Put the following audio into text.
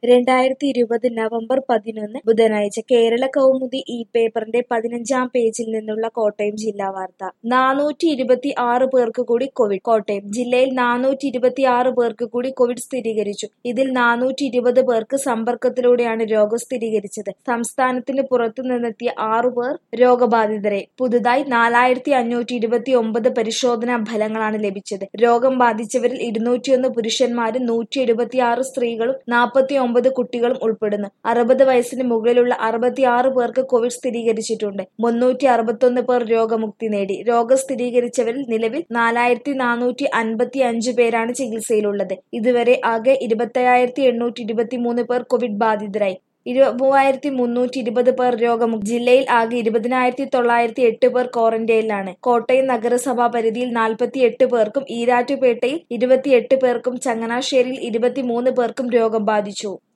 രണ്ടായിരത്തി ഇരുപത് നവംബർ പതിനൊന്ന് ബുധനാഴ്ച കേരള കൗമുദി ഈ പേപ്പറിന്റെ പതിനഞ്ചാം പേജിൽ നിന്നുള്ള കോട്ടയം ജില്ലാ വാർത്ത നാനൂറ്റി ഇരുപത്തി ആറ് പേർക്ക് കൂടി കോവിഡ് കോട്ടയം ജില്ലയിൽ നാനൂറ്റി ഇരുപത്തി ആറ് പേർക്ക് കൂടി കോവിഡ് സ്ഥിരീകരിച്ചു ഇതിൽ നാനൂറ്റി ഇരുപത് പേർക്ക് സമ്പർക്കത്തിലൂടെയാണ് രോഗം സ്ഥിരീകരിച്ചത് സംസ്ഥാനത്തിന് പുറത്തു നിന്നെത്തിയ ആറു പേർ രോഗബാധിതരെ പുതുതായി നാലായിരത്തി അഞ്ഞൂറ്റി ഇരുപത്തി ഒമ്പത് പരിശോധനാ ഫലങ്ങളാണ് ലഭിച്ചത് രോഗം ബാധിച്ചവരിൽ ഇരുന്നൂറ്റിയൊന്ന് പുരുഷന്മാരും നൂറ്റി എഴുപത്തിയാറ് സ്ത്രീകളും നാൽപ്പത്തി ഒമ്പത് കുട്ടികളും ഉൾപ്പെടുന്നു അറുപത് വയസ്സിന് മുകളിലുള്ള അറുപത്തിയാറ് പേർക്ക് കോവിഡ് സ്ഥിരീകരിച്ചിട്ടുണ്ട് മുന്നൂറ്റി അറുപത്തൊന്ന് പേർ രോഗമുക്തി നേടി രോഗം സ്ഥിരീകരിച്ചവരിൽ നിലവിൽ നാലായിരത്തി നാനൂറ്റി അൻപത്തി അഞ്ച് പേരാണ് ചികിത്സയിലുള്ളത് ഇതുവരെ ആകെ ഇരുപത്തയ്യായിരത്തി എണ്ണൂറ്റി ഇരുപത്തി മൂന്ന് പേർ കോവിഡ് ബാധിതരായി ഇരു മൂവായിരത്തി മുന്നൂറ്റി ഇരുപത് പേർ രോഗമുക്തി ജില്ലയിൽ ആകെ ഇരുപതിനായിരത്തി തൊള്ളായിരത്തി എട്ട് പേർ ക്വാറന്റൈനിലാണ് കോട്ടയം നഗരസഭാ പരിധിയിൽ നാൽപ്പത്തി എട്ട് പേർക്കും ഈരാറ്റുപേട്ടയിൽ ഇരുപത്തിയെട്ട് പേർക്കും ചങ്ങനാശ്ശേരിയിൽ ഇരുപത്തിമൂന്ന് പേർക്കും രോഗം ബാധിച്ചു